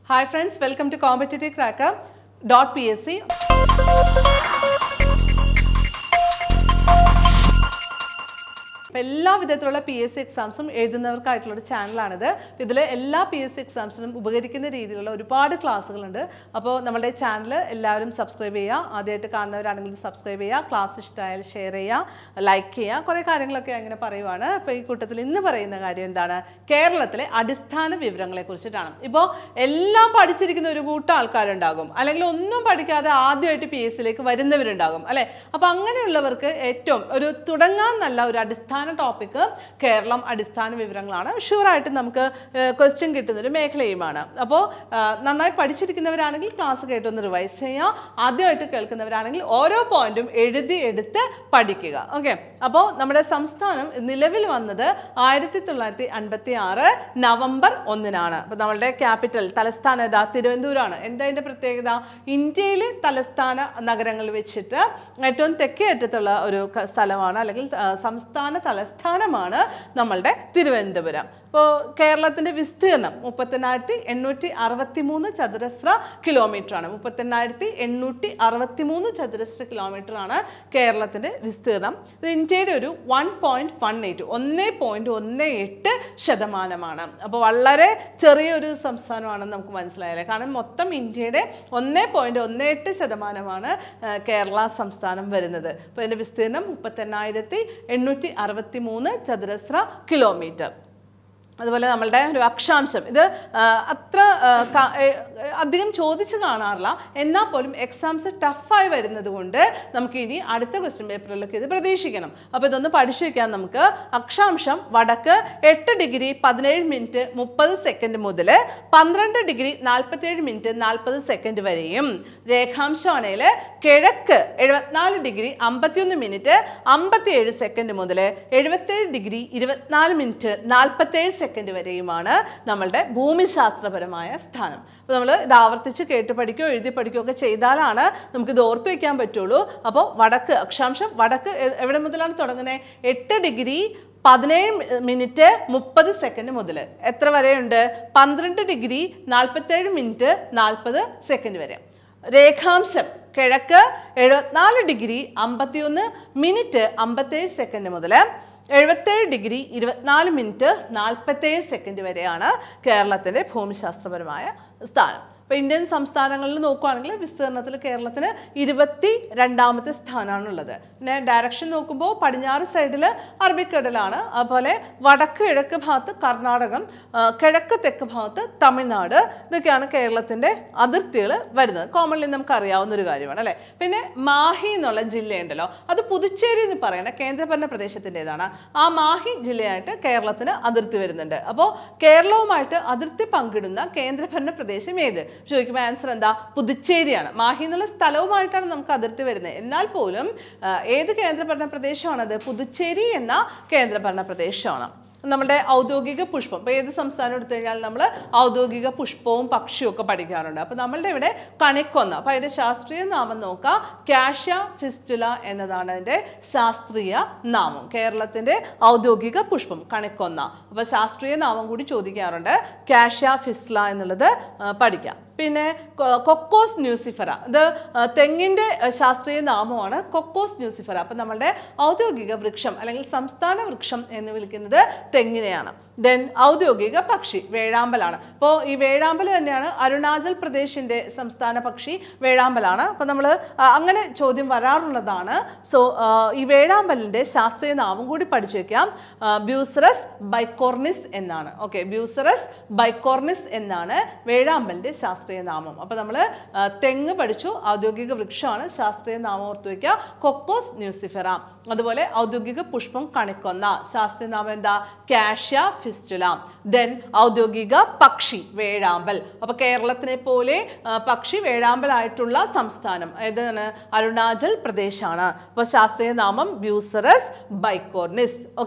hi friends welcome to competitive cracker dot P S C എല്ലാ വിധത്തിലുള്ള P S C എക്സാംസും എഴുതുന്നവർക്കായിട്ടുള്ള ഒരു ചാനലാണിത് ഇതിൽ എല്ലാ പി എസ് സി എക്സാംസിനും ഉപകരിക്കുന്ന രീതിയിലുള്ള ഒരുപാട് ക്ലാസ്സുകളുണ്ട് അപ്പോൾ നമ്മുടെ ചാനൽ എല്ലാവരും സബ്സ്ക്രൈബ് ചെയ്യുക ആദ്യമായിട്ട് കാണുന്നവരാണെങ്കിൽ സബ്സ്ക്രൈബ് ചെയ്യുക ക്ലാസ് ഇഷ്ടമായാൽ ഷെയർ ചെയ്യുക ലൈക്ക് ചെയ്യുക കുറേ കാര്യങ്ങളൊക്കെ അങ്ങനെ പറയുവാണ് അപ്പോൾ ഈ കൂട്ടത്തിൽ ഇന്ന് പറയുന്ന കാര്യം എന്താണ് കേരളത്തിലെ അടിസ്ഥാന വിവരങ്ങളെ കുറിച്ചിട്ടാണ് ഇപ്പോൾ എല്ലാം പഠിച്ചിരിക്കുന്ന ഒരു കൂട്ടം ആൾക്കാരുണ്ടാകും അല്ലെങ്കിൽ ഒന്നും പഠിക്കാതെ ആദ്യമായിട്ട് പി എസ് സിയിലേക്ക് വരുന്നവരുണ്ടാകും അല്ലേ അപ്പോൾ അങ്ങനെയുള്ളവർക്ക് ഏറ്റവും ഒരു തുടങ്ങാൻ നല്ല ഒരു അടിസ്ഥാന ടോപ്പിക്ക് കേരളം അടിസ്ഥാന വിവരങ്ങളാണ് ഷുവറായിട്ട് നമുക്ക് ക്വസ്റ്റ്യൻ കിട്ടുന്ന ഒരു മേഖലയുമാണ് അപ്പോൾ നന്നായി പഠിച്ചിരിക്കുന്നവരാണെങ്കിൽ ക്ലാസ് കേട്ടൊന്ന് റിവൈസ് ചെയ്യുക ആദ്യമായിട്ട് കേൾക്കുന്നവരാണെങ്കിൽ ഓരോ പോയിന്റും എഴുതി എടുത്ത് പഠിക്കുക ഓക്കെ അപ്പോൾ നമ്മുടെ സംസ്ഥാനം നിലവിൽ വന്നത് ആയിരത്തി തൊള്ളായിരത്തി അൻപത്തി ആറ് നവംബർ ഒന്നിനാണ് അപ്പോൾ നമ്മളുടെ ക്യാപിറ്റൽ തലസ്ഥാനം ഏതാ തിരുവനന്തപുരമാണ് എന്താ അതിൻ്റെ പ്രത്യേകത ഇന്ത്യയിലെ തലസ്ഥാന നഗരങ്ങളിൽ വെച്ചിട്ട് ഏറ്റവും തെക്കേ അറ്റത്തുള്ള ഒരു ക- സ്ഥലമാണ് അല്ലെങ്കിൽ ആ, സംസ്ഥാന തലസ്ഥാനമാണ് നമ്മളുടെ തിരുവനന്തപുരം ഇപ്പോൾ കേരളത്തിൻ്റെ വിസ്തീർണം മുപ്പത്തെണ്ണായിരത്തി എണ്ണൂറ്റി അറുപത്തി മൂന്ന് ചതുരശ്ര കിലോമീറ്റർ ആണ് മുപ്പത്തെണ്ണായിരത്തി എണ്ണൂറ്റി അറുപത്തി മൂന്ന് ചതുരശ്ര കിലോമീറ്റർ ആണ് കേരളത്തിൻ്റെ വിസ്തീർണം ഇത് ഇന്ത്യയുടെ ഒരു വൺ പോയിന്റ് വൺ എയ്റ്റ് ഒന്ന് പോയിന്റ് ഒന്ന് എട്ട് ശതമാനമാണ് അപ്പോൾ വളരെ ചെറിയൊരു സംസ്ഥാനമാണെന്ന് നമുക്ക് മനസ്സിലായല്ലേ കാരണം മൊത്തം ഇന്ത്യയുടെ ഒന്ന് പോയിന്റ് ഒന്ന് എട്ട് ശതമാനമാണ് ആ, കേരള സംസ്ഥാനം വരുന്നത് അപ്പോൾ അതിൻ്റെ വിസ്തീർണം മുപ്പത്തെണ്ണായിരത്തി എണ്ണൂറ്റി അറുപത്തി മൂന്ന് ചതുരശ്ര കിലോമീറ്റർ അതുപോലെ നമ്മളുടെ ഒരു അക്ഷാംശം ഇത് ആ, അത്ര ആ, ക- ഏ, ഏ, അധികം ചോദിച്ച് കാണാറില്ല എന്നാൽ പോലും എക്സാംസ് ടഫായി വരുന്നത് കൊണ്ട് നമുക്ക് ഇനി അടുത്ത ക്വസ്റ്റ്യൻ പേപ്പറിലൊക്കെ ഇത് പ്രതീക്ഷിക്കണം അപ്പോൾ ഇതൊന്ന് പഠിച്ചു വയ്ക്കാം നമുക്ക് അക്ഷാംശം വടക്ക് എട്ട് ഡിഗ്രി പതിനേഴ് മിനിറ്റ് മുപ്പത് സെക്കൻഡ് മുതൽ പന്ത്രണ്ട് ഡിഗ്രി നാൽപ്പത്തേഴ് മിനിറ്റ് നാൽപ്പത് സെക്കൻഡ് വരെയും രേഖാംശമാണെങ്കിൽ കിഴക്ക് എഴുപത്തിനാല് ഡിഗ്രി അമ്പത്തിയൊന്ന് മിനിറ്റ് അമ്പത്തിയേഴ് സെക്കൻഡ് മുതൽ എഴുപത്തേഴ് ഡിഗ്രി ഇരുപത്തിനാല് മിനിറ്റ് നാൽപ്പത്തേഴ് സെക്കൻഡ് വരെയുമാണ് നമ്മളുടെ ഭൂമിശാസ്ത്രപരമായ സ്ഥാനം അപ്പോൾ നമ്മൾ ഇത് ആവർത്തിച്ച് കേട്ട് പഠിക്കുകയോ എഴുതി പഠിക്കുകയോ ഒക്കെ ചെയ്താലാണ് നമുക്ക് ഇത് ഓർത്ത് വയ്ക്കാൻ പറ്റുള്ളൂ അപ്പോൾ വടക്ക് അക്ഷാംശം വടക്ക് എ- എവിടെ മുതലാണ് തുടങ്ങുന്നത് എട്ട് ഡിഗ്രി പതിനേഴ് മിനിറ്റ് മുപ്പത് സെക്കൻഡ് മുതൽ എത്ര വരെയുണ്ട് പന്ത്രണ്ട് ഡിഗ്രി നാൽപ്പത്തേഴ് മിനിറ്റ് നാൽപ്പത് സെക്കൻഡ് വരെ രേഖാംശം കിഴക്ക് എഴുപത്തിനാല് ഡിഗ്രി അമ്പത്തിയൊന്ന് മിനിറ്റ് അമ്പത്തേഴ് സെക്കൻഡ് മുതൽ എഴുപത്തേഴ് ഡിഗ്രി ഇരുപത്തിനാല് മിനിറ്റ് നാൽപ്പത്തേഴ് സെക്കൻഡ് വരെയാണ് കേരളത്തിൻ്റെ ഭൂമിശാസ്ത്രപരമായ സ്ഥാനം ഇപ്പോൾ ഇന്ത്യൻ സംസ്ഥാനങ്ങളിൽ നോക്കുകയാണെങ്കിൽ വിസ്തീർണത്തിൽ കേരളത്തിന് ഇരുപത്തി രണ്ടാമത്തെ സ്ഥാനമാണുള്ളത് പിന്നെ ഡയറക്ഷൻ നോക്കുമ്പോൾ പടിഞ്ഞാറ് സൈഡിൽ അറബിക്കടലാണ് അതുപോലെ വടക്ക് കിഴക്ക് ഭാഗത്ത് കർണാടകം ആ, കിഴക്ക് തെക്ക് ഭാഗത്ത് തമിഴ്നാട് ഇതൊക്കെയാണ് കേരളത്തിൻ്റെ അതിർത്തികൾ വരുന്നത് കോമൺലി നമുക്ക് അറിയാവുന്ന ഒരു കാര്യമാണ് അല്ലേ പിന്നെ മാഹി എന്നുള്ള ജില്ലയുണ്ടല്ലോ അത് പുതുച്ചേരി എന്ന് പറയുന്ന കേന്ദ്രഭരണ പ്രദേശത്തിൻ്റെതാണ് ആ മാഹി ജില്ലയായിട്ട് കേരളത്തിന് അതിർത്തി വരുന്നുണ്ട് അപ്പോൾ കേരളവുമായിട്ട് അതിർത്തി പങ്കിടുന്ന കേന്ദ്രഭരണ പ്രദേശം ഏത് ചോദിക്കുമ്പോൾ ആൻസർ എന്താ പുതുച്ചേരിയാണ് മാഹി എന്നുള്ള സ്ഥലവുമായിട്ടാണ് നമുക്ക് അതിർത്തി വരുന്നത് എന്നാൽ പോലും ആ, ഏത് കേന്ദ്രഭരണ പ്രദേശമാണത് പുതുച്ചേരി എന്ന കേന്ദ്രഭരണ പ്രദേശമാണ് നമ്മുടെ ഔദ്യോഗിക പുഷ്പം ഇപ്പോൾ ഏത് സംസ്ഥാനം എടുത്തു കഴിഞ്ഞാൽ നമ്മൾ ഔദ്യോഗിക പുഷ്പവും പക്ഷിയും ഒക്കെ പഠിക്കാറുണ്ട് അപ്പോൾ നമ്മളുടെ ഇവിടെ കണിക്കൊന്ന അപ്പോൾ അതിൻ്റെ ശാസ്ത്രീയ നാമം നോക്കാം കാഷ്യ ഫിസ്റ്റുല എന്നതാണ് അതിൻ്റെ ശാസ്ത്രീയ നാമം കേരളത്തിൻ്റെ ഔദ്യോഗിക പുഷ്പം കണിക്കൊന്ന അപ്പോൾ ശാസ്ത്രീയ നാമം കൂടി ചോദിക്കാറുണ്ട് കാഷ്യ ഫിസ്റ്റുല എന്നുള്ളത് ആ, പഠിക്കാം പിന്നെ കൊ- കൊക്കോസ് ന്യൂസിഫറ ഇത് ആ, തെങ്ങിൻ്റെ ആ, ശാസ്ത്രീയ നാമമാണ് കൊക്കോസ് ന്യൂസിഫറ അപ്പം നമ്മളുടെ ഔദ്യോഗിക വൃക്ഷം അല്ലെങ്കിൽ സംസ്ഥാന വൃക്ഷം എന്ന് വിളിക്കുന്നത് തെങ്ങിനെയാണ് ദെൻ ഔദ്യോഗിക പക്ഷി വേഴാമ്പലാണ് അപ്പോൾ ഈ വേഴാമ്പൽ തന്നെയാണ് അരുണാചൽ പ്രദേശിൻ്റെ സംസ്ഥാന പക്ഷി വേഴാമ്പലാണ് അപ്പോൾ നമ്മൾ അങ്ങനെ ചോദ്യം വരാറുള്ളതാണ് സോ ഈ വേഴാമ്പലിൻ്റെ ശാസ്ത്രീയ നാമം കൂടി പഠിച്ചു വയ്ക്കാം ബ്യൂസറസ് ബൈക്കോർണിസ് എന്നാണ് ഓക്കെ ബ്യൂസറസ് ബൈക്കോർണിസ് എന്നാണ് വേഴാമ്പലിൻ്റെ ശാസ്ത്രീയ നാമം അപ്പോൾ നമ്മൾ തെങ്ങ് പഠിച്ചു ഔദ്യോഗിക വൃക്ഷമാണ് ശാസ്ത്രീയ നാമം ഓർത്തു വയ്ക്കുക കൊക്കോസ് ന്യൂസിഫെറ അതുപോലെ ഔദ്യോഗിക പുഷ്പം കണിക്കൊന്ന ശാസ്ത്രീയ നാമം എന്താ കാഷ്യ ഫിസ്റ്റുല ദെൻ ഔദ്യോഗിക പക്ഷി വേഴാമ്പൽ അപ്പോൾ കേരളത്തിനെ പോലെ ആ, പക്ഷി വേഴാമ്പലായിട്ടുള്ള സംസ്ഥാനം ഏതാണ് അരുണാചൽ പ്രദേശാണ് അപ്പോൾ ശാസ്ത്രീയ നാമം ബ്യൂസറസ് ബൈക്കോർണിസ് ഓക്കെ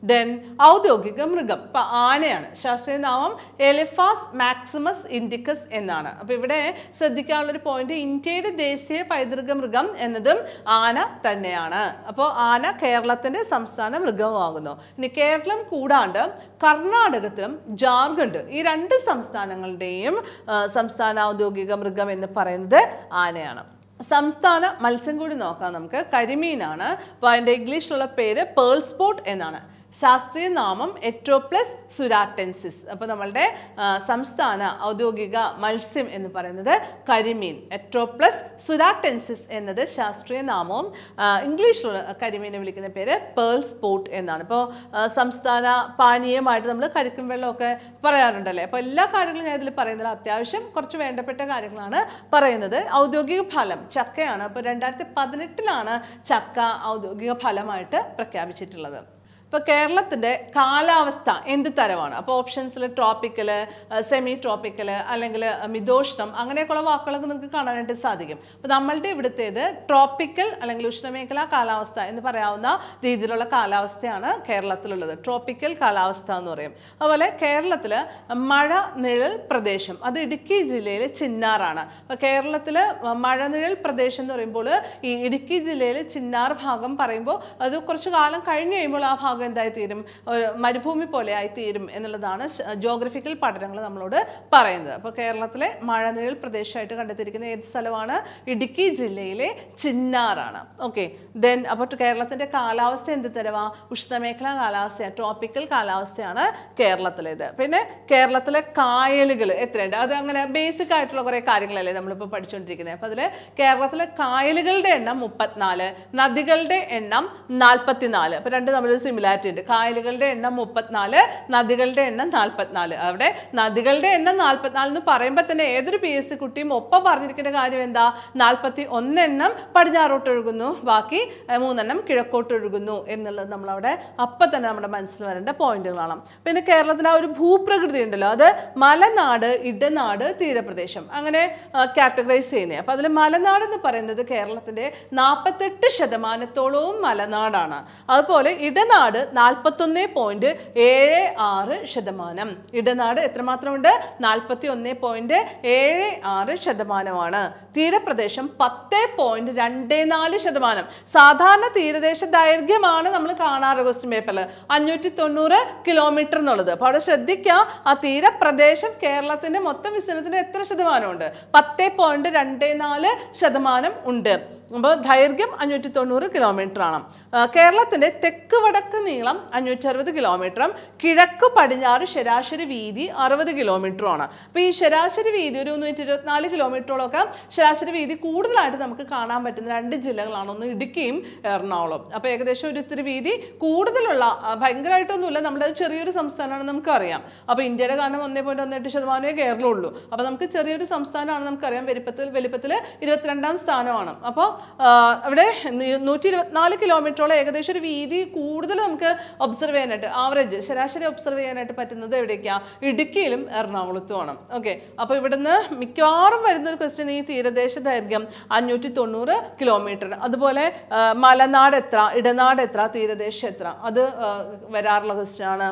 ദെൻ ഔദ്യോഗിക മൃഗം ഇപ്പൊ ആനയാണ് ശാസ്ത്രീയ നാമം എലിഫാസ് മാക്സിമസ് ഇൻഡിക്കസ് എന്നാണ് അപ്പൊ ഇവിടെ ശ്രദ്ധിക്കാനുള്ള ഒരു പോയിന്റ് ഇന്ത്യയുടെ ദേശീയ പൈതൃക മൃഗം എന്നതും ആന തന്നെയാണ് അപ്പോൾ ആന കേരളത്തിന്റെ സംസ്ഥാന മൃഗമാകുന്നു ഇനി കേരളം കൂടാണ്ട് കർണാടകത്തിലും ജാർഖണ്ഡ് ഈ രണ്ട് സംസ്ഥാനങ്ങളുടെയും ആ, സംസ്ഥാന ഔദ്യോഗിക മൃഗം എന്ന് പറയുന്നത് ആനയാണ് സംസ്ഥാന മത്സ്യം കൂടി നോക്കാം നമുക്ക് കരിമീനാണ് അപ്പോൾ അതിൻ്റെ ഇംഗ്ലീഷിലുള്ള പേര് പേൾ സ്പോട്ട് എന്നാണ് ശാസ്ത്രീയ നാമം എട്രോപ്ലസ് സുരാറ്റൻസിസ് അപ്പോൾ നമ്മളുടെ ആ, സംസ്ഥാന ഔദ്യോഗിക മത്സ്യം എന്ന് പറയുന്നത് കരിമീൻ എട്രോപ്ലസ് സുരാറ്റൻസിസ് എന്നത് ശാസ്ത്രീയ നാമവും ആ, ഇംഗ്ലീഷിലുള്ള കരിമീനെ വിളിക്കുന്ന പേര് പേൾ സ്പോട്ട് എന്നാണ് ഇപ്പോൾ സംസ്ഥാന പാനീയമായിട്ട് നമ്മൾ കരിക്കും വെള്ളമൊക്കെ പറയാറുണ്ടല്ലേ അപ്പോൾ എല്ലാ കാര്യങ്ങളും ഞാൻ ഇതിൽ പറയുന്നത് അത്യാവശ്യം കുറച്ച് വേണ്ടപ്പെട്ട കാര്യങ്ങളാണ് പറയുന്നത് ഔദ്യോഗിക ഫലം ചക്കയാണ് അപ്പോൾ രണ്ടായിരത്തി പതിനെട്ടിലാണ് ചക്ക ഔദ്യോഗിക ഫലമായിട്ട് പ്രഖ്യാപിച്ചിട്ടുള്ളത് ഇപ്പോൾ കേരളത്തിൻ്റെ കാലാവസ്ഥ എന്ത് തരമാണ് അപ്പോൾ ഓപ്ഷൻസിൽ ട്രോപ്പിക്കൽ സെമി ട്രോപ്പിക്കൽ അല്ലെങ്കിൽ മിതോഷ്ണം അങ്ങനെയൊക്കെയുള്ള വാക്കുകളൊക്കെ നിങ്ങൾക്ക് കാണാനായിട്ട് സാധിക്കും അപ്പോൾ നമ്മളുടെ ഇവിടുത്തേത് ട്രോപ്പിക്കൽ അല്ലെങ്കിൽ ഉഷ്ണമേഖലാ കാലാവസ്ഥ എന്ന് പറയാവുന്ന രീതിയിലുള്ള കാലാവസ്ഥയാണ് കേരളത്തിലുള്ളത് ട്രോപ്പിക്കൽ കാലാവസ്ഥ എന്ന് പറയും അതുപോലെ കേരളത്തിൽ മഴ നിഴൽ പ്രദേശം അത് ഇടുക്കി ജില്ലയിലെ ചിന്നാറാണ് അപ്പോൾ കേരളത്തിൽ മഴനിഴൽ പ്രദേശം എന്ന് പറയുമ്പോൾ ഈ ഇടുക്കി ജില്ലയിൽ ചിന്നാർ ഭാഗം പറയുമ്പോൾ അത് കുറച്ച് കാലം കഴിഞ്ഞ് കഴിയുമ്പോൾ ആ ഭാഗം എന്തായി തീരും ഒരു മരുഭൂമി പോലെ ആയി തീരും എന്നുള്ളതാണ് ജോഗ്രഫിക്കൽ പഠനങ്ങൾ നമ്മളോട് പറയുന്നത് അപ്പോൾ കേരളത്തിലെ മഴനിഴൽ പ്രദേശമായിട്ട് കണ്ടെത്തിയിരിക്കുന്ന ഏത് സ്ഥലമാണ് ഇടുക്കി ജില്ലയിലെ ചിന്നാറാണ് ഓക്കെ ദെൻ അപ്പോൾ കേരളത്തിൻ്റെ കാലാവസ്ഥ എന്ത് തരവാ ഉഷ്ണമേഖലാ കാലാവസ്ഥയാണ് ട്രോപ്പിക്കൽ കാലാവസ്ഥയാണ് കേരളത്തിലേത് പിന്നെ കേരളത്തിലെ കായലുകൾ എത്രയുണ്ട് അത് അങ്ങനെ ബേസിക് ആയിട്ടുള്ള കുറേ കാര്യങ്ങളല്ലേ നമ്മളിപ്പോൾ പഠിച്ചുകൊണ്ടിരിക്കുന്നത് അപ്പോൾ അതിൽ കേരളത്തിലെ കായലുകളുടെ എണ്ണം മുപ്പത്തിനാല് നദികളുടെ എണ്ണം നാൽപ്പത്തിനാല് അപ്പോൾ രണ്ട് തമ്മിലൊരു സിമിലാരിറ്റി ഉണ്ട് കായലുകളുടെ എണ്ണം മുപ്പത്തിനാല് നദികളുടെ എണ്ണം നാൽപ്പത്തിനാല് അവിടെ നദികളുടെ എണ്ണം നാൽപ്പത്തിനാല് എന്ന് പറയുമ്പോൾ തന്നെ ഏതൊരു പി എസ് സി കുട്ടിയും ഒപ്പം പറഞ്ഞിരിക്കേണ്ട കാര്യം എന്താ നാൽപ്പത്തി ഒന്നെണ്ണം പടിഞ്ഞാറോട്ട് ഒഴുകുന്നു ബാക്കി ഏർ, മൂന്നെണ്ണം കിഴക്കോട്ട് ഒഴുകുന്നു എന്നുള്ളത് നമ്മളവിടെ അപ്പം തന്നെ നമ്മുടെ മനസ്സിൽ വരേണ്ട പോയിന്റുകളാണ് പിന്നെ കേരളത്തിന് ആ ഒരു ഭൂപ്രകൃതി ഉണ്ടല്ലോ അത് മലനാട് ഇടനാട് തീരപ്രദേശം അങ്ങനെ കാറ്റഗറൈസ് ചെയ്യുന്നത് അപ്പം അതിൽ മലനാട് എന്ന് പറയുന്നത് കേരളത്തിൻ്റെ നാൽപ്പത്തെട്ട് ശതമാനത്തോളവും മലനാടാണ് അതുപോലെ ഇടനാട് നാൽപ്പത്തൊന്ന് പോയിന്റ് ഏഴ് ആറ് ശതമാനം ഇടനാട് എത്രമാത്രമുണ്ട് നാൽപ്പത്തി ഒന്ന് പോയിന്റ് ഏഴ് ആറ് ശതമാനമാണ് തീരപ്രദേശം പത്ത് പോയിന്റ് രണ്ട് നാല് ശതമാനം സാധാരണ തീരദേശ ദൈർഘ്യമാണ് നമ്മൾ കാണാറ് ക്വസ്റ്റ്യൻ പേപ്പറിൽ അഞ്ഞൂറ്റി തൊണ്ണൂറ് കിലോമീറ്റർ എന്നുള്ളത് അപ്പോൾ അവിടെ ശ്രദ്ധിക്കുക ആ തീരപ്രദേശം കേരളത്തിന്റെ മൊത്തം വിസ്തീർണത്തിന് എത്ര ശതമാനമുണ്ട് പത്ത് പോയിന്റ് രണ്ട് നാല് ശതമാനം ഉണ്ട് അപ്പോൾ ദൈർഘ്യം അഞ്ഞൂറ്റി തൊണ്ണൂറ് കിലോമീറ്റർ ആണ് ആ, കേരളത്തിന്റെ തെക്ക് വടക്ക് നീളം അഞ്ഞൂറ്റി അറുപത് കിലോമീറ്ററും കിഴക്ക് പടിഞ്ഞാറ് ശരാശരി വീതി അറുപത് കിലോമീറ്ററും ആണ് അപ്പോൾ ഈ ശരാശരി വീതി ഒരു നൂറ്റി ഇരുപത്തിനാല് കിലോമീറ്ററോളമൊക്കെ ശരാശരി വീതി കൂടുതലായിട്ട് നമുക്ക് കാണാൻ പറ്റുന്ന രണ്ട് ജില്ലകളാണ് ഒന്ന് ഇടുക്കിയും എറണാകുളം അപ്പോൾ ഏകദേശം ഒരു ഇത്തിരി വീതി കൂടുതലുള്ള ആ, ഭയങ്കരമായിട്ടൊന്നുമില്ല നമ്മുടെ അത് ചെറിയൊരു സംസ്ഥാനമാണ് നമുക്കറിയാം അപ്പോൾ ഇന്ത്യയുടെ കാരണം ഒന്നേ പോയിന്റ് ഒന്ന് എട്ട് ശതമാനമേ കേരളമുള്ളൂ അപ്പോൾ നമുക്ക് ചെറിയൊരു സംസ്ഥാനമാണ് നമുക്കറിയാം വലിപ്പത്തിൽ വലിപ്പത്തിൽ ഇരുപത്തിരണ്ടാം സ്ഥാനമാണ് അപ്പോൾ ഇവിടെ നി- നൂറ്റി ഇരുപത്തിനാല് കിലോമീറ്ററോളം ഏകദേശം ഒരു വീതി കൂടുതൽ നമുക്ക് ഒബ്സർവ് ചെയ്യാനായിട്ട് ആവറേജ് ശരാശരി ഒബ്സർവ് ചെയ്യാനായിട്ട് പറ്റുന്നത് എവിടേക്കാ ഇടുക്കിയിലും എറണാകുളത്തുമാണ് ഓക്കെ അപ്പോൾ ഇവിടുന്ന് മിക്കവാറും വരുന്ന ഒരു ക്വസ്റ്റ്യൻ ഈ തീരദേശ ദൈർഘ്യം അഞ്ഞൂറ്റി തൊണ്ണൂറ് കിലോമീറ്റർ അതുപോലെ ആ, മലനാട് എത്ര ഇടനാട് എത്ര തീരദേശം എത്ര അത് ആ, വരാറുള്ള ക്വസ്റ്റ്യൻ ആണ്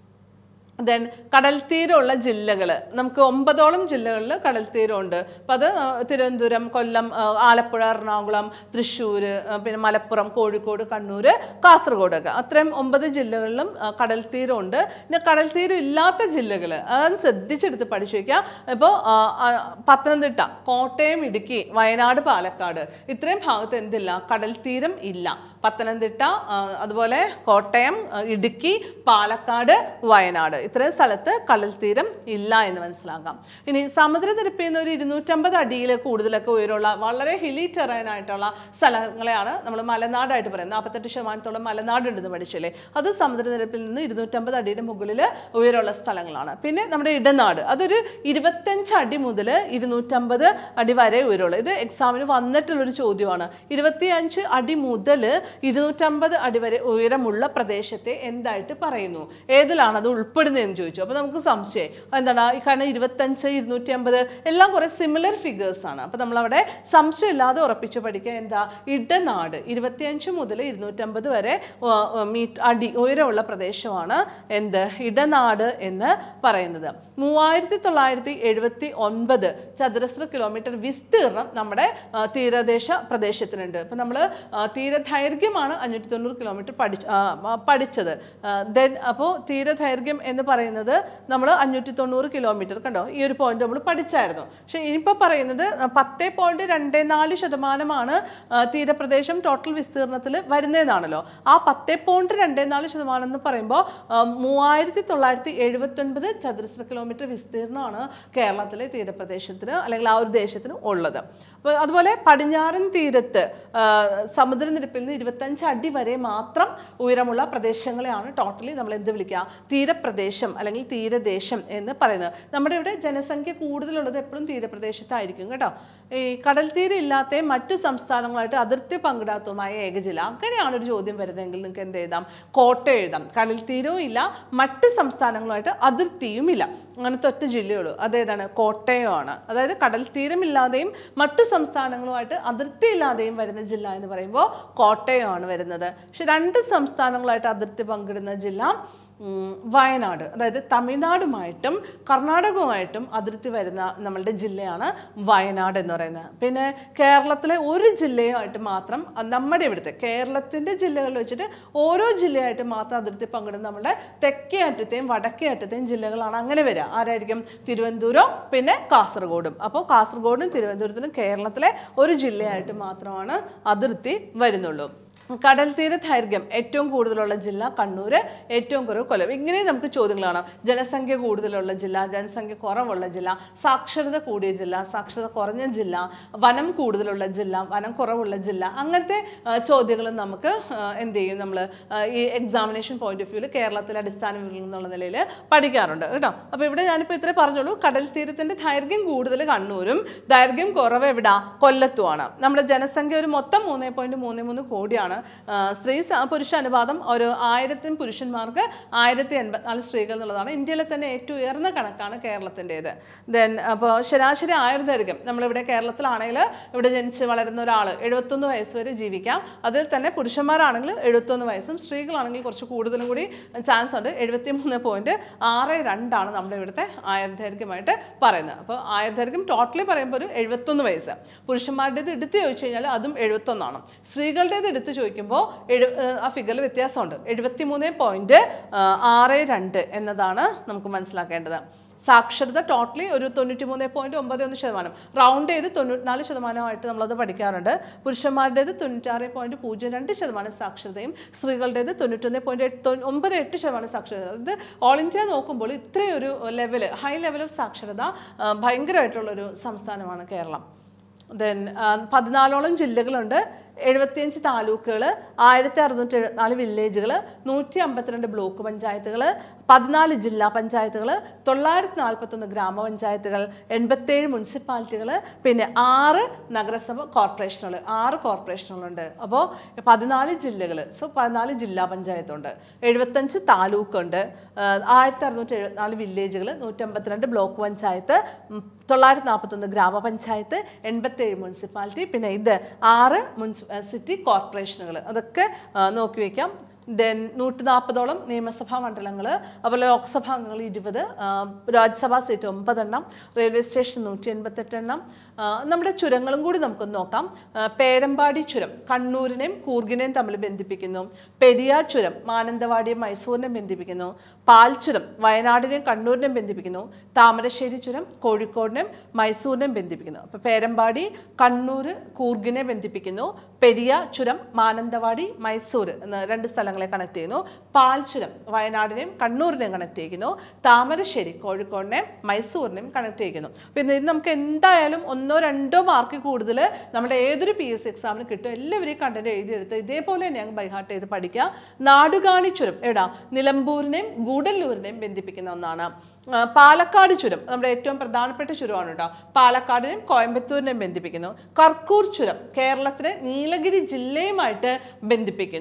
ദെൻ കടൽ തീരമുള്ള ജില്ലകൾ നമുക്ക് ഒമ്പതോളം ജില്ലകളിൽ കടൽ തീരമുണ്ട് അപ്പം അത് ആ, തിരുവനന്തപുരം കൊല്ലം ആ, ആലപ്പുഴ എറണാകുളം തൃശ്ശൂർ പിന്നെ മലപ്പുറം കോഴിക്കോട് കണ്ണൂർ കാസർഗോഡ് ഒക്കെ അത്രയും ഒമ്പത് ജില്ലകളിലും ആ, കടൽ തീരമുണ്ട് പിന്നെ കടൽ തീരം ഇല്ലാത്ത ജില്ലകൾ അതൊന്ന് ശ്രദ്ധിച്ചെടുത്ത് പഠിച്ചു വയ്ക്കുക ഇപ്പോൾ പത്തനംതിട്ട കോട്ടയം ഇടുക്കി വയനാട് പാലക്കാട് ഇത്രയും ഭാഗത്ത് എന്തില്ല കടൽ തീരം ഇല്ല പത്തനംതിട്ട ആ, അതുപോലെ കോട്ടയം ആ, ഇടുക്കി പാലക്കാട് വയനാട് ഇത്രയും സ്ഥലത്ത് കടൽ തീരം ഇല്ല എന്ന് മനസ്സിലാക്കാം ഇനി സമുദ്രനിരപ്പിൽ നിന്ന് ഒരു ഇരുന്നൂറ്റമ്പത് അടിയിൽ കൂടുതലൊക്കെ ഉയരമുള്ള വളരെ ഹിലി ടെറൈൻ ആയിട്ടുള്ള സ്ഥലങ്ങളെയാണ് നമ്മൾ മലനാടായിട്ട് പറയുന്നത് നാൽപ്പത്തെട്ട് ശതമാനത്തോളം മലനാടുണ്ടെന്ന് പഠിച്ചില്ലേ അത് സമുദ്രനിരപ്പിൽ നിന്ന് ഇരുന്നൂറ്റമ്പത് അടിയുടെ മുകളിൽ ഉയരമുള്ള സ്ഥലങ്ങളാണ് പിന്നെ നമ്മുടെ ഇടനാട് അതൊരു ഇരുപത്തഞ്ച് അടി മുതൽ ഇരുന്നൂറ്റമ്പത് അടി വരെ ഉയരമുള്ളൂ ഇത് എക്സാമിന് വന്നിട്ടുള്ളൊരു ചോദ്യമാണ് ഇരുപത്തിയഞ്ച് അടി മുതൽ ഇരുന്നൂറ്റമ്പത് അടി വരെ ഉയരമുള്ള പ്രദേശത്തെ എന്തായിട്ട് പറയുന്നു ഏതിലാണ് അത് ഉൾപ്പെടുന്നത് എവിടുന്നേന്ന് ചോദിച്ചു അപ്പോൾ നമുക്ക് സംശയം എന്താണ് ഈ കാരണം ഇരുപത്തഞ്ച് ഇരുന്നൂറ്റി അമ്പത് എല്ലാം കുറേ സിമിലർ ഫിഗേഴ്സ് ആണ് അപ്പോൾ നമ്മളവിടെ സംശയമില്ലാതെ ഉറപ്പിച്ച് പഠിക്കുക എന്താ ഇടനാട് ഇരുപത്തിയഞ്ച് മുതൽ ഇരുന്നൂറ്റമ്പത് വരെ മീറ്റ് അടി ഉയരമുള്ള പ്രദേശമാണ് എന്ത് ഇടനാട് എന്ന് പറയുന്നത് മൂവായിരത്തി തൊള്ളായിരത്തി എഴുപത്തി ഒൻപത് ചതുരശ്ര കിലോമീറ്റർ വിസ്തീർണം നമ്മുടെ ആ, തീരദേശ പ്രദേശത്തിനുണ്ട് ഇപ്പം നമ്മൾ തീരദൈർഘ്യമാണ് അഞ്ഞൂറ്റി തൊണ്ണൂറ് കിലോമീറ്റർ പഠിച്ച് ആ, ആ, പഠിച്ചത് ദെൻ അപ്പോൾ തീരദൈർഘ്യം എന്ന് പറയുന്നത് നമ്മൾ അഞ്ഞൂറ്റി തൊണ്ണൂറ് കിലോമീറ്റർ കണ്ടോ ഈ ഒരു പോയിന്റ് നമ്മൾ പഠിച്ചായിരുന്നു പക്ഷേ ഇനിയിപ്പോൾ പറയുന്നത് പത്ത് പോയിന്റ് രണ്ട് നാല് ശതമാനമാണ് ആ, തീരപ്രദേശം ടോട്ടൽ വിസ്തീർണത്തിൽ വരുന്നതെന്നാണല്ലോ ആ പത്ത് പോയിന്റ് രണ്ട് നാല് ശതമാനം എന്ന് പറയുമ്പോൾ മൂവായിരത്തി തൊള്ളായിരത്തി എഴുപത്തൊൻപത് ചതുരശ്ര കിലോമീറ്റർ വിസ്തീർണമാണ് കേരളത്തിലെ തീരപ്രദേശത്തിന് അല്ലെങ്കിൽ ആ ഒരു ദേശത്തിന് ഉള്ളത് അപ്പോൾ അതുപോലെ പടിഞ്ഞാറൻ തീരത്ത് ആ, സമുദ്രനിരപ്പിൽ നിന്ന് ഇരുപത്തഞ്ച് അടി വരെ മാത്രം ഉയരമുള്ള പ്രദേശങ്ങളെയാണ് ടോട്ടലി നമ്മൾ എന്ത് വിളിക്കുക തീരപ്രദേശം അല്ലെങ്കിൽ തീരദേശം എന്ന് പറയുന്നത് നമ്മുടെ ഇവിടെ ജനസംഖ്യ കൂടുതലുള്ളത് എപ്പോഴും തീരപ്രദേശത്തായിരിക്കും കേട്ടോ ഈ കടൽ തീരം ഇല്ലാത്ത മറ്റ് സംസ്ഥാനങ്ങളായിട്ട് അതിർത്തി പങ്കിടാത്തതുമായ ഏക ജില്ല അങ്ങനെയാണ് ഒരു ചോദ്യം വരുന്നതെങ്കിൽ നിങ്ങൾക്ക് എന്ത് എഴുതാം കോട്ടയം എഴുതാം കടൽ തീരവും ഇല്ല മറ്റ് സംസ്ഥാനങ്ങളുമായിട്ട് അതിർത്തിയും ഇല്ല അങ്ങനത്തെ ഒറ്റ ജില്ലയുള്ളൂ അതേതാണ് കോട്ടയമാണ് അതായത് കടൽ തീരമില്ലാതെയും മറ്റു സംസ്ഥാനങ്ങളുമായിട്ട് അതിർത്തി ഇല്ലാതെയും വരുന്ന ജില്ല എന്ന് പറയുമ്പോൾ കോട്ടയമാണ് വരുന്നത് പക്ഷെ രണ്ട് സംസ്ഥാനങ്ങളായിട്ട് അതിർത്തി പങ്കിടുന്ന ജില്ല ഉം, വയനാട് അതായത് തമിഴ്നാടുമായിട്ടും കർണാടകവുമായിട്ടും അതിർത്തി വരുന്ന നമ്മളുടെ ജില്ലയാണ് വയനാട് എന്ന് പറയുന്നത് പിന്നെ കേരളത്തിലെ ഒരു ജില്ലയുമായിട്ട് മാത്രം അഹ് നമ്മുടെ ഇവിടുത്തെ കേരളത്തിൻ്റെ ജില്ലകളിൽ വെച്ചിട്ട് ഓരോ ജില്ലയായിട്ട് മാത്രം അതിർത്തി പങ്കിടുന്ന നമ്മുടെ തെക്കേ അറ്റത്തെയും വടക്കേ അറ്റത്തെയും ജില്ലകളാണ് അങ്ങനെ വരിക ആരായിരിക്കും തിരുവനന്തപുരം പിന്നെ കാസർഗോഡും അപ്പോൾ കാസർഗോഡും തിരുവനന്തപുരത്തിനും കേരളത്തിലെ ഒരു ജില്ലയായിട്ട് മാത്രമാണ് അതിർത്തി വരുന്നുള്ളൂ കടൽ തീര ദൈർഘ്യം ഏറ്റവും കൂടുതലുള്ള ജില്ല കണ്ണൂർ ഏറ്റവും കുറവ് കൊല്ലം ഇങ്ങനെ നമുക്ക് ചോദ്യങ്ങൾ കാണാം ജനസംഖ്യ കൂടുതലുള്ള ജില്ല ജനസംഖ്യ കുറവുള്ള ജില്ല സാക്ഷരത കൂടിയ ജില്ല സാക്ഷരത കുറഞ്ഞ ജില്ല വനം കൂടുതലുള്ള ജില്ല വനം കുറവുള്ള ജില്ല അങ്ങനത്തെ ചോദ്യങ്ങളും നമുക്ക് ആ, എന്ത് ചെയ്യും നമ്മൾ ഈ എക്സാമിനേഷൻ പോയിന്റ് ഓഫ് വ്യൂവിൽ കേരളത്തിലെ അടിസ്ഥാന വിവരങ്ങൾ എന്നുള്ള നിലയിൽ പഠിക്കാറുണ്ട് കേട്ടോ അപ്പോൾ ഇവിടെ ഞാനിപ്പോൾ ഇത്രേ പറഞ്ഞോളൂ കടൽ തീരത്തിൻ്റെ ദൈർഘ്യം കൂടുതൽ കണ്ണൂരും ദൈർഘ്യം കുറവ് എവിടാ കൊല്ലത്തുമാണ് നമ്മുടെ ജനസംഖ്യ ഒരു മൊത്തം മൂന്ന് പോയിന്റ് മൂന്ന് മൂന്ന് കോടിയാണ് ആ, സ്ത്രീ സ- പുരുഷ അനുപാതം ഒരു ആയിരത്തിന് പുരുഷന്മാർക്ക് ആയിരത്തി എൺപത്തിനാല് സ്ത്രീകൾ എന്നുള്ളതാണ് ഇന്ത്യയിലെ തന്നെ ഏറ്റവും ഉയർന്ന കണക്കാണ് കേരളത്തിൻ്റേത് ദെൻ അപ്പോൾ ശരാശരി ആയുർദൈർഘ്യം നമ്മളിവിടെ കേരളത്തിലാണെങ്കിൽ ഇവിടെ ജനിച്ച് വളരുന്ന ഒരാൾ എഴുപത്തൊന്ന് വയസ്സ് വരെ ജീവിക്കാം അതിൽ തന്നെ പുരുഷന്മാരാണെങ്കിൽ എഴുപത്തൊന്ന് വയസ്സും സ്ത്രീകളാണെങ്കിൽ കുറച്ച് കൂടുതലും കൂടി ചാൻസ് ഉണ്ട് എഴുപത്തി മൂന്ന് പോയിന്റ് ആറ് രണ്ടാണ് നമ്മുടെ ഇവിടുത്തെ ആയുർദൈർഘ്യമായിട്ട് പറയുന്നത് അപ്പോൾ ആയുർദൈർഘ്യം ടോട്ടലി പറയുമ്പോൾ ഒരു എഴുപത്തൊന്ന് വയസ്സ് പുരുഷന്മാരുടേത് എടുത്ത് ചോദിച്ചു കഴിഞ്ഞാൽ അതും എഴുപത്തൊന്നാണ് സ്ത്രീകളുടേത് എടുത്ത് ചോദിക്കുമ്പോൾ എഴു ഏഹ് ആ ഫിഗറിൽ വ്യത്യാസമുണ്ട് എഴുപത്തി മൂന്ന് പോയിന്റ് ആറ് രണ്ട് എന്നതാണ് നമുക്ക് മനസ്സിലാക്കേണ്ടത് സാക്ഷരത ടോട്ടലി ഒരു തൊണ്ണൂറ്റി മൂന്ന് പോയിന്റ് ഒമ്പത് ഒന്ന് ശതമാനം റൗണ്ട് ചെയ്ത് തൊണ്ണൂറ്റിനാല് ശതമാനമായിട്ട് നമ്മളത് പഠിക്കാറുണ്ട് പുരുഷന്മാരുടേത് തൊണ്ണൂറ്റാറ് പോയിന്റ് പൂജ്യം രണ്ട് ശതമാനം സാക്ഷരതയും സ്ത്രീകളുടേത് തൊണ്ണൂറ്റൊന്ന് പോയിന്റ് എട്ട് ഒമ്പത് എട്ട് ശതമാനം സാക്ഷരത അതായത് ഓൾ ഇന്ത്യ നോക്കുമ്പോൾ ഇത്രയും ഒരു ലെവൽ ഹൈ ലെവൽ ഓഫ് സാക്ഷരത ആ, ഭയങ്കരമായിട്ടുള്ളൊരു സംസ്ഥാനമാണ് കേരളം ദെൻ പതിനാലോളം ജില്ലകളുണ്ട് എഴുപത്തിയഞ്ച് താലൂക്കുകൾ ആയിരത്തി അറുന്നൂറ്റി എഴുപത്തിനാല് വില്ലേജുകൾ നൂറ്റി അമ്പത്തിരണ്ട് ബ്ലോക്ക് പഞ്ചായത്തുകൾ പതിനാല് ജില്ലാ പഞ്ചായത്തുകൾ തൊള്ളായിരത്തി നാൽപ്പത്തൊന്ന് ഗ്രാമപഞ്ചായത്തുകൾ എൺപത്തേഴ് മുനിസിപ്പാലിറ്റികൾ പിന്നെ ആറ് നഗരസഭ കോർപ്പറേഷനുകൾ ആറ് കോർപ്പറേഷനുകളുണ്ട് അപ്പോൾ പതിനാല് ജില്ലകൾ സോ പതിനാല് ജില്ലാ പഞ്ചായത്തുണ്ട് എഴുപത്തഞ്ച് താലൂക്കുണ്ട് ആയിരത്തി അറുന്നൂറ്റി എഴുപത്തിനാല് വില്ലേജുകൾ നൂറ്റമ്പത്തിരണ്ട് ബ്ലോക്ക് പഞ്ചായത്ത് ഉം, തൊള്ളായിരത്തി നാൽപ്പത്തൊന്ന് ഗ്രാമപഞ്ചായത്ത് എൺപത്തേഴ് മുനിസിപ്പാലിറ്റി പിന്നെ ഇത് ആറ് മുനിസി സിറ്റി കോർപ്പറേഷനുകൾ അതൊക്കെ ആ, നോക്കി വയ്ക്കാം ദെൻ നൂറ്റി നാൽപ്പതോളം നിയമസഭാ മണ്ഡലങ്ങൾ അതുപോലെ ലോക്സഭാ അംഗങ്ങൾ ഇരുപത് രാജ്യസഭാ സീറ്റ് ഒമ്പതെണ്ണം റെയിൽവേ സ്റ്റേഷൻ നൂറ്റി എൺപത്തെട്ട് എണ്ണം ആ, നമ്മുടെ ചുരങ്ങളും കൂടി നമുക്കൊന്ന് നോക്കാം ആ, പേരമ്പാടി ചുരം കണ്ണൂരിനെയും കൂർഗിനെയും തമ്മിൽ ബന്ധിപ്പിക്കുന്നു പെരിയാർ ചുരം മാനന്തവാടിയും മൈസൂരിനെയും ബന്ധിപ്പിക്കുന്നു പാൽ ചുരം വയനാടിനെയും കണ്ണൂരിനെയും ബന്ധിപ്പിക്കുന്നു താമരശ്ശേരി ചുരം കോഴിക്കോടിനെയും മൈസൂരിനെയും ബന്ധിപ്പിക്കുന്നു അപ്പോൾ പേരമ്പാടി കണ്ണൂർ കൂർഗിനെ ബന്ധിപ്പിക്കുന്നു പെരിയ ചുരം മാനന്തവാടി മൈസൂർ എന്ന രണ്ട് സ്ഥലങ്ങളെ കണക്ട് ചെയ്യുന്നു പാൽ ചുരം വയനാടിനെയും കണ്ണൂരിനെയും കണക്ട് ചെയ്യിക്കുന്നു താമരശ്ശേരി കോഴിക്കോടിനെയും മൈസൂരിനെയും കണക്ട് ചെയ്യിക്കുന്നു പിന്നെ ഇത് നമുക്ക് എന്തായാലും ഒന്നോ രണ്ടോ മാർക്ക് കൂടുതൽ നമ്മുടെ ഏതൊരു പി എസ് സി എക്സാമിന് കിട്ടും എല്ലാവരെയും കണ്ടന്റ് എഴുതിയെടുത്ത് ഇതേപോലെ തന്നെ ഞങ്ങൾ ബൈഹാർട്ട് ചെയ്ത് പഠിക്കുക നാടുകാണി ചുരം എവിടാ നിലമ്പൂരിനെയും ഗൂഡല്ലൂരിനെയും ബന്ധിപ്പിക്കുന്ന ഒന്നാണ് ആ, പാലക്കാട് ചുരം നമ്മുടെ ഏറ്റവും പ്രധാനപ്പെട്ട ചുരമാണ് കേട്ടോ പാലക്കാടിനെയും കോയമ്പത്തൂരിനെയും ബന്ധിപ്പിക്കുന്നു കർക്കൂർ ചുരം കേരളത്തിലെ നീലഗിരി ജില്ലയുമായിട്ട് ബന്ധിപ്പിക്കുന്നു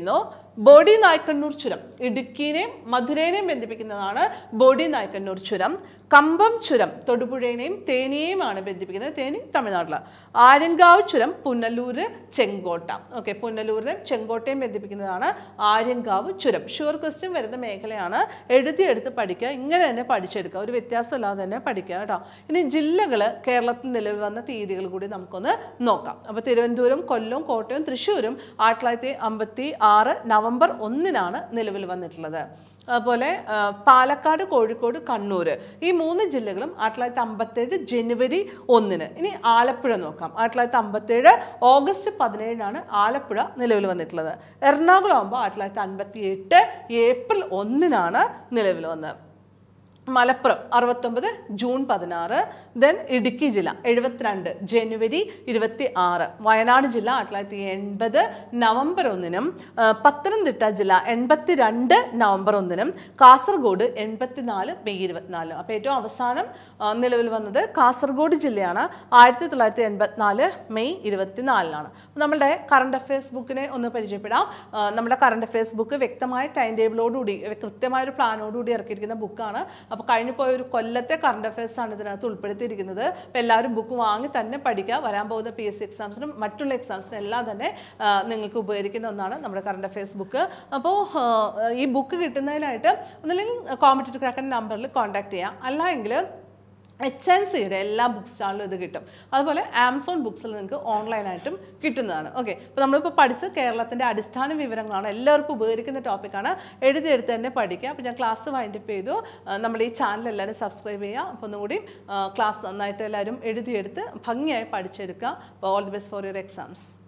ബോഡി നായ്ക്കണ്ണൂർ ചുരം ഇടുക്കിനെയും മധുരേനെയും ബന്ധിപ്പിക്കുന്നതാണ് ബോഡി നായ്ക്കണ്ണൂർ ചുരം കമ്പം ചുരം തൊടുപുഴയെയും തേനിയെയുമാണ് ബന്ധിപ്പിക്കുന്നത് തേനി തമിഴ്നാട്ടിൽ ആര്യങ്കാവ് ചുരം പുനലൂര് ചെങ്കോട്ട ഓക്കെ പുനലൂരിനെയും ചെങ്കോട്ടയും ബന്ധിപ്പിക്കുന്നതാണ് ആര്യങ്കാവ് ചുരം ഷുവർ ക്വസ്റ്റ്യൻ വരുന്ന മേഖലയാണ് എഴുതിയെടുത്ത് പഠിക്കുക ഇങ്ങനെ തന്നെ പഠിച്ചെടുക്കുക ഒരു വ്യത്യാസമില്ലാതെ തന്നെ പഠിക്കുക കേട്ടോ ഇനി ജില്ലകൾ കേരളത്തിൽ നിലവിൽ വന്ന തീയതികൾ കൂടി നമുക്കൊന്ന് നോക്കാം അപ്പോൾ തിരുവനന്തപുരം കൊല്ലം കോട്ടയം തൃശ്ശൂരും ആയിരത്തി തൊള്ളായിരത്തി അമ്പത്തി ആറ് നവംബർ ഒന്നിനാണ് നിലവിൽ വന്നിട്ടുള്ളത് അതുപോലെ ആ, പാലക്കാട് കോഴിക്കോട് കണ്ണൂർ ഈ മൂന്ന് ജില്ലകളും ആയിരത്തി തൊള്ളായിരത്തി അമ്പത്തേഴ് ജനുവരി ഒന്നിന് ഇനി ആലപ്പുഴ നോക്കാം ആയിരത്തി തൊള്ളായിരത്തി അമ്പത്തേഴ് ഓഗസ്റ്റ് പതിനേഴിനാണ് ആലപ്പുഴ നിലവിൽ വന്നിട്ടുള്ളത് എറണാകുളം ആകുമ്പോൾ ആയിരത്തി തൊള്ളായിരത്തി അൻപത്തി എട്ട് ഏപ്രിൽ ഒന്നിനാണ് നിലവിൽ വന്നത് മലപ്പുറം അറുപത്തൊമ്പത് ജൂൺ പതിനാറ് ദെൻ ഇടുക്കി ജില്ല എഴുപത്തിരണ്ട് ജനുവരി ഇരുപത്തി ആറ് വയനാട് ജില്ല ആയിരത്തി തൊള്ളായിരത്തി എൺപത് നവംബർ ഒന്നിനും ആ, പത്തനംതിട്ട ജില്ല എൺപത്തി രണ്ട് നവംബർ ഒന്നിനും കാസർഗോഡ് എൺപത്തിനാല് മെയ് ഇരുപത്തിനാല് അപ്പോൾ ഏറ്റവും അവസാനം ആ, നിലവിൽ വന്നത് കാസർഗോഡ് ജില്ലയാണ് ആയിരത്തി തൊള്ളായിരത്തി എൺപത്തിനാല് മെയ് ഇരുപത്തിനാലിനാണ് നമ്മളുടെ കറണ്ട് അഫയേഴ്സ് ബുക്കിനെ ഒന്ന് പരിചയപ്പെടാം ആ, നമ്മുടെ കറണ്ട് അഫയേഴ്സ് ബുക്ക് വ്യക്തമായ ടൈം ടേബിളോടുകൂടി കൃത്യമായ ഒരു പ്ലാനോടുകൂടി ഇറക്കിയിരിക്കുന്ന ബുക്കാണ് അപ്പോൾ കഴിഞ്ഞു പോയ ഒരു കൊല്ലത്തെ കറണ്ട് അഫയേഴ്സ് ആണ് ഇതിനകത്ത് ഉൾപ്പെടുത്തിയിരിക്കുന്നത് അപ്പോൾ എല്ലാവരും ബുക്ക് വാങ്ങി തന്നെ പഠിക്കുക വരാൻ പോകുന്ന പി എസ് സി എക്സാംസിനും മറ്റുള്ള എക്സാംസിനും എല്ലാം തന്നെ ആ, നിങ്ങൾക്ക് ഉപകരിക്കുന്ന ഒന്നാണ് നമ്മുടെ കറണ്ട് അഫയേഴ്സ് ബുക്ക് അപ്പോൾ ഈ ബുക്ക് കിട്ടുന്നതിനായിട്ട് ഒന്നില്ലെങ്കിൽ കോമ്പറ്റേറ്റീവ് ക്രാക്കൻ നമ്പറിൽ കോൺടാക്ട് ചെയ്യാം അല്ല എങ്കിൽ എച്ച് ആൻഡ് സിയുടെ എല്ലാ ബുക്ക് സ്റ്റാളിലും ഇത് കിട്ടും അതുപോലെ ആമസോൺ ബുക്സിൽ നിങ്ങൾക്ക് ഓൺലൈനായിട്ടും കിട്ടുന്നതാണ് ഓക്കെ അപ്പോൾ നമ്മളിപ്പോൾ പഠിച്ച കേരളത്തിൻ്റെ അടിസ്ഥാന വിവരങ്ങളാണ് എല്ലാവർക്കും ഉപകരിക്കുന്ന ടോപ്പിക്കാണ് എഴുതിയെടുത്ത് തന്നെ പഠിക്കുക അപ്പോൾ ഞാൻ ക്ലാസ് വൈൻഡപ്പ് ചെയ്തു ആ, നമ്മുടെ ഈ ചാനൽ എല്ലാവരും സബ്സ്ക്രൈബ് ചെയ്യുക അപ്പോൾ ഒന്നുകൂടി ക്ലാസ് നന്നായിട്ട് എല്ലാവരും എഴുതിയെടുത്ത് ഭംഗിയായി പഠിച്ചെടുക്കുക അപ്പോൾ all the best for your exams